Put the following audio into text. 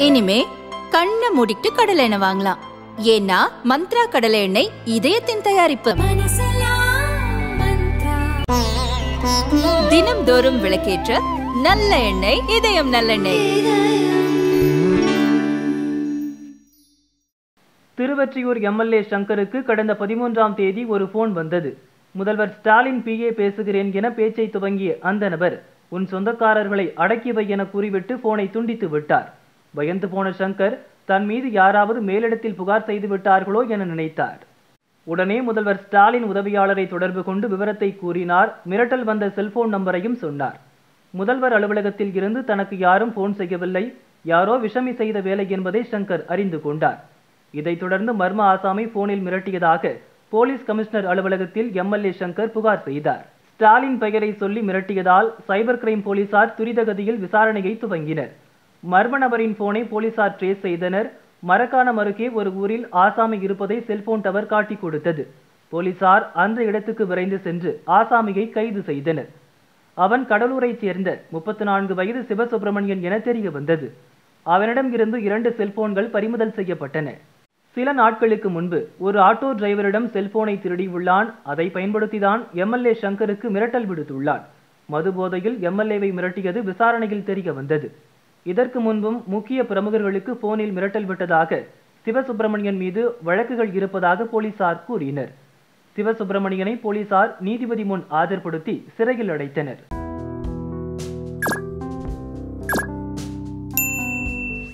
இனிமே கண்ணை மூடிட்டு கடலை எண்ணெய் வாங்கலாம் ஏன்னா மந்த்ரா கடலை எண்ணெய் இதயத்தின் தயாரிப்பு தினம்தோறும் விளக்கேற்ற நல்ல எண்ணெய் இதயம் நல்லெண்ணெய் திருவொற்றியூர் எம்எல்ஏ சங்கருக்கு கடந்த பதிமூன்றாம் தேதி ஒரு போன் வந்தது முதல்வர் ஸ்டாலின் பிஏ பேசுகிறேன் என பேச்சை துவங்கிய அந்த நபர் உன் சொந்தக்காரர்களை அடக்கி வை என கூறிவிட்டு போனை துண்டித்து விட்டார் பயந்து போன சங்கர் தன் மீது யாராவது மேலிடத்தில் புகார் செய்து விட்டார்களோ என நினைத்தார் உடனே முதல்வர் ஸ்டாலின் உதவியாளரை தொடர்பு கொண்டு விவரத்தை கூறினார் மிரட்டல் வந்த செல்போன் நம்பரையும் சொன்னார் முதல்வர் அலுவலகத்தில் இருந்து தனக்கு யாரும் போன் செய்யவில்லை யாரோ விஷமி செய்த வேலை என்பதை சங்கர் அறிந்து கொண்டார் இதைத் தொடர்ந்து மர்ம ஆசாமி போனில் மிரட்டியதாக போலீஸ் கமிஷனர் அலுவலகத்தில் எம்எல்ஏ சங்கர் புகார் செய்தார் ஸ்டாலின் பெயரை சொல்லி மிரட்டியதால் சைபர் கிரைம் போலீசார் துரிதகதியில் விசாரணையை துவங்கினர் மர்ம நபரின் போனை போலீசார் ட்ரேஸ் செய்தனர் மரக்காணம் அருகே ஒரு ஊரில் ஆசாமி இருப்பதை செல்போன் டவர் காட்டிக் கொடுத்தது போலீசார் அந்த இடத்துக்கு விரைந்து சென்று ஆசாமியை கைது செய்தனர் அவன் கடலூரைச் சேர்ந்த முப்பத்தி நான்கு வயது சிவசுப்பிரமணியன் என தெரிய வந்தது அவனிடம் இருந்து இரண்டு செல்போன்கள் பறிமுதல் செய்யப்பட்டன சில நாட்களுக்கு முன்பு ஒரு ஆட்டோ டிரைவரிடம் செல்போனை திருடியுள்ளான் அதை பயன்படுத்திதான் எம்எல்ஏ சங்கருக்கு மிரட்டல் விடுத்துள்ளான் மது போதையில் எம்எல்ஏவை மிரட்டியது விசாரணையில் தெரிய வந்தது இதற்கு முன்பும் முக்கிய பிரமுகர்களுக்கு போனில் மிரட்டல் விட்டதாக சிவசுப்பிரமணியன் மீது வழக்குகள் இருப்பதாக போலீசார் கூறினர் சிவசுப்பிரமணியனை போலீசார் நீதிபதி முன் ஆஜர்படுத்தி சிறையில் அடைத்தனர்